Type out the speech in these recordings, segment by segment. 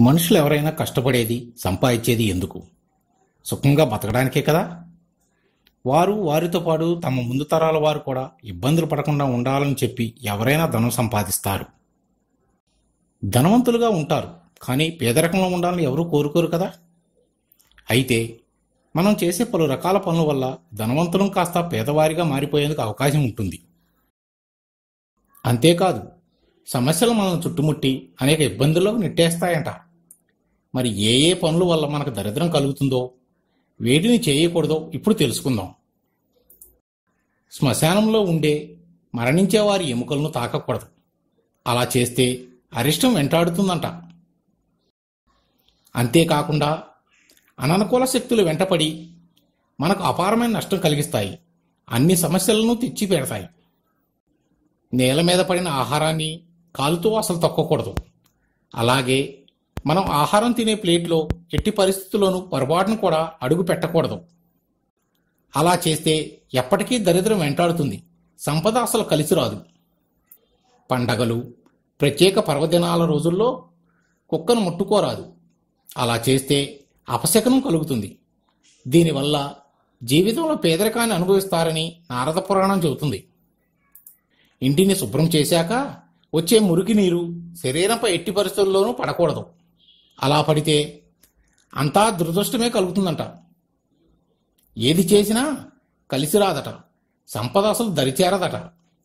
మనుషులు ఎవరైనా కష్టపడేది సంపాదించేది ఎందుకు సుఖంగా బతకడానికే కదా వారు వారితో పాటు తమ ముందు తరాల వారు కూడా ఇబ్బందులు పడకుండా ఉండాలని చెప్పి ఎవరైనా ధనం సంపాదిస్తారు ధనవంతులుగా ఉంటారు కానీ పేదరికంలో ఉండాలని ఎవరూ కోరుకోరు కదా అయితే మనం చేసే పలు రకాల పనుల వల్ల ధనవంతులం కాస్త పేదవారిగా మారిపోయేందుకు అవకాశం ఉంటుంది అంతేకాదు సమస్యలు మనల్ని చుట్టుముట్టి అనేక ఇబ్బందుల్లోకి నెట్టేస్తాయంట మరి ఏ ఏ పనుల వల్ల మనకు దరిద్రం కలుగుతుందో వేటిని చేయకూడదో ఇప్పుడు తెలుసుకుందాం శ్మశానంలో ఉండే మరణించే వారి ఎముకలను తాకకూడదు అలా చేస్తే అరిష్టం వెంటాడుతుందంట అంతేకాకుండా అననుకూల శక్తులు వెంటపడి మనకు అపారమైన నష్టం కలిగిస్తాయి అన్ని సమస్యలను తెచ్చి పెడతాయి నేల మీద పడిన ఆహారాన్ని కాలుతో అసలు తొక్కకూడదు అలాగే మనం ఆహారం తినే ప్లేట్లో ఎట్టి పరిస్థితుల్లోనూ పొరపాటును కూడా అడుగు పెట్టకూడదు అలా చేస్తే ఎప్పటికీ దరిద్రం వెంటాడుతుంది సంపద అసలు కలిసి రాదు పండగలు ప్రత్యేక పర్వదినాల రోజుల్లో కుక్కను ముట్టుకోరాదు అలా చేస్తే అపశకనం కలుగుతుంది దీనివల్ల జీవితంలో పేదరికాన్ని అనుభవిస్తారని నారద పురాణం చెబుతుంది ఇంటిని శుభ్రం చేశాక వచ్చే మురికి నీరు శరీరంపై ఎట్టి పరిస్థితుల్లోనూ పడకూడదు అలా పడితే అంతా దురదృష్టమే కలుగుతుందంట ఏది చేసినా కలిసి రాదట సంపద అసలు దరిచేరదట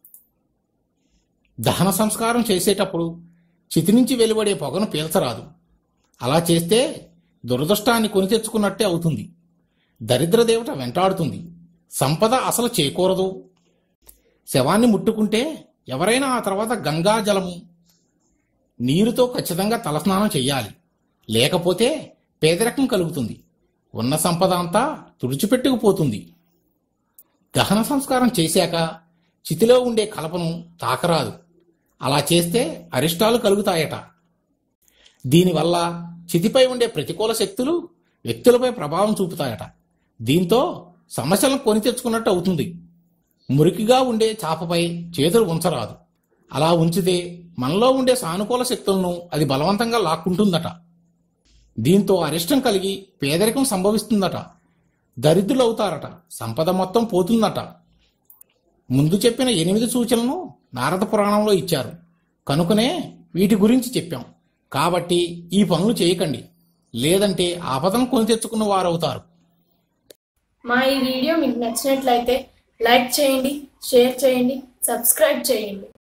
దహన సంస్కారం చేసేటప్పుడు చితి నుంచి వెలువడే పొగను పీల్చరాదు అలా చేస్తే దురదృష్టాన్ని కొని తెచ్చుకున్నట్టే అవుతుంది దరిద్ర దేవత వెంటాడుతుంది సంపద అసలు చేకూరదు శవాన్ని ముట్టుకుంటే ఎవరైనా ఆ తర్వాత గంగా జలము నీరుతో ఖచ్చితంగా తలస్నానం చెయ్యాలి లేకపోతే పేదరికం కలుగుతుంది ఉన్న సంపద అంతా తుడిచిపెట్టుకుపోతుంది దహన సంస్కారం చేశాక చితిలో ఉండే కలపను తాకరాదు అలా చేస్తే అరిష్టాలు కలుగుతాయట దీనివల్ల చితిపై ఉండే ప్రతికూల శక్తులు వ్యక్తులపై ప్రభావం చూపుతాయట దీంతో సమస్యలను కొని తెచ్చుకున్నట్టు అవుతుంది మురికిగా ఉండే చాపపై చేతులు ఉంచరాదు అలా ఉంచితే మనలో ఉండే సానుకూల శక్తులను అది బలవంతంగా లాక్కుంటుందట దీంతో అరిష్టం కలిగి పేదరికం సంభవిస్తుందట దరిద్రులవుతారట సంపద మొత్తం పోతుందట ముందు చెప్పిన ఎనిమిది సూచనలను నారద పురాణంలో ఇచ్చారు కనుకనే వీటి గురించి చెప్పాం కాబట్టి ఈ పనులు చేయకండి లేదంటే ఆపదను కొని తెచ్చుకున్న వారవుతారు మా ఈ వీడియో మీకు నచ్చినట్లయితే లైక్ చేయండి షేర్ చేయండి సబ్స్క్రైబ్ చేయండి